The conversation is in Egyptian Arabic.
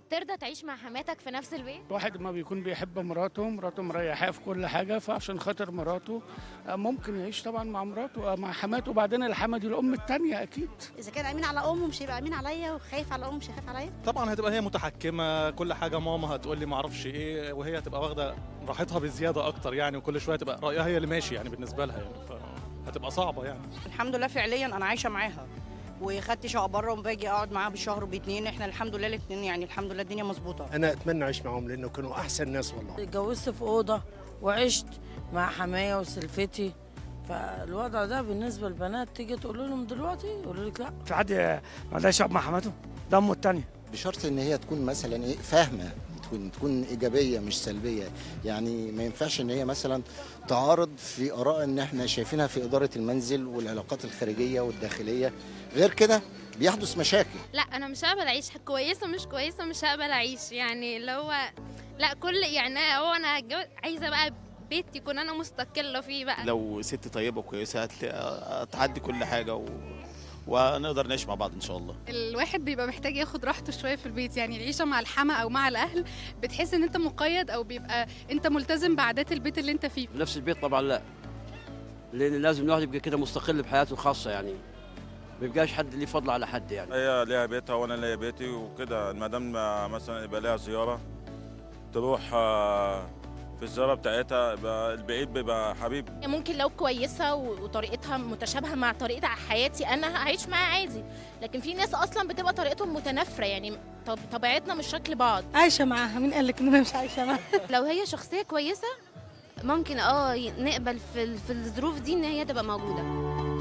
ترضى تعيش مع حماتك في نفس البيت الواحد ما بيكون بيحب مراته مراته مريحاه في كل حاجه فعشان خاطر مراته آه، ممكن يعيش طبعا مع مراته آه، مع حماته وبعدين الحما دي الام التانية اكيد اذا كان امين على امه مش هيبقى امين عليا وخايف على امه مش هيخاف عليا طبعا هتبقى هي متحكمه كل حاجه ماما هتقول لي ما اعرفش ايه وهي هتبقى واخده راحتها بزياده اكتر يعني وكل شويه تبقى رايها هي اللي ماشي يعني بالنسبه لها يعني فهتبقى صعبه يعني الحمد لله فعليا انا عايشه معاها وخدت شقه بره وباجي اقعد معاها بالشهر وباتنين احنا الحمد لله الاثنين يعني الحمد لله الدنيا مظبوطه انا اتمنى اعيش معاهم لانه كانوا احسن ناس والله اتجوزت في اوضه وعشت مع حمايه وسلفتي فالوضع ده بالنسبه للبنات تيجي تقول لهم دلوقتي يقولوا لك لا في حد ما عندهاش يقعد مع حماته ده امه التانية بشرط ان هي تكون مثلا ايه فاهمه تكون تكون ايجابيه مش سلبيه يعني ما ينفعش ان هي مثلا تعارض في اراء ان احنا شايفينها في اداره المنزل والعلاقات الخارجيه والداخليه غير كده بيحدث مشاكل لا انا مش هقبل اعيش كويسه مش كويسه مش هقبل اعيش يعني اللي هو لا كل يعني هو انا هتجوز- عايزه بقى بيت يكون انا مستقله فيه بقى لو ست طيبه وكويسه هتل- هتعدي كل حاجه و... ونقدر نعيش مع بعض ان شاء الله الواحد بيبقى محتاج ياخد راحته شويه في البيت يعني العيشه مع الحما او مع الاهل بتحس ان انت مقيد او بيبقى انت ملتزم بعادات البيت اللي انت فيه نفس البيت طبعا لا لان لازم الواحد يبقى كده مستقل بحياته الخاصه يعني ما يبقاش حد ليه فضل على حد يعني هي ليها بيتها وانا ليا بيتي وكده المدام مثلا يبقى ليها زياره تروح آه، في الزياره بتاعتها يبقى البعيد بيبقى حبيب ممكن لو كويسه و- وطريقتها متشابهه مع طريقه حياتي انا هعيش معاها عادي لكن في ناس اصلا بتبقى طريقتهم متنافره يعني طب طبيعتنا مش شكل بعض عايشه معاها مين قال لك ان انا مش عايشه معاها لو هي شخصيه كويسه ممكن اه ي- نقبل في ال- في الظروف دي ان هي تبقى موجوده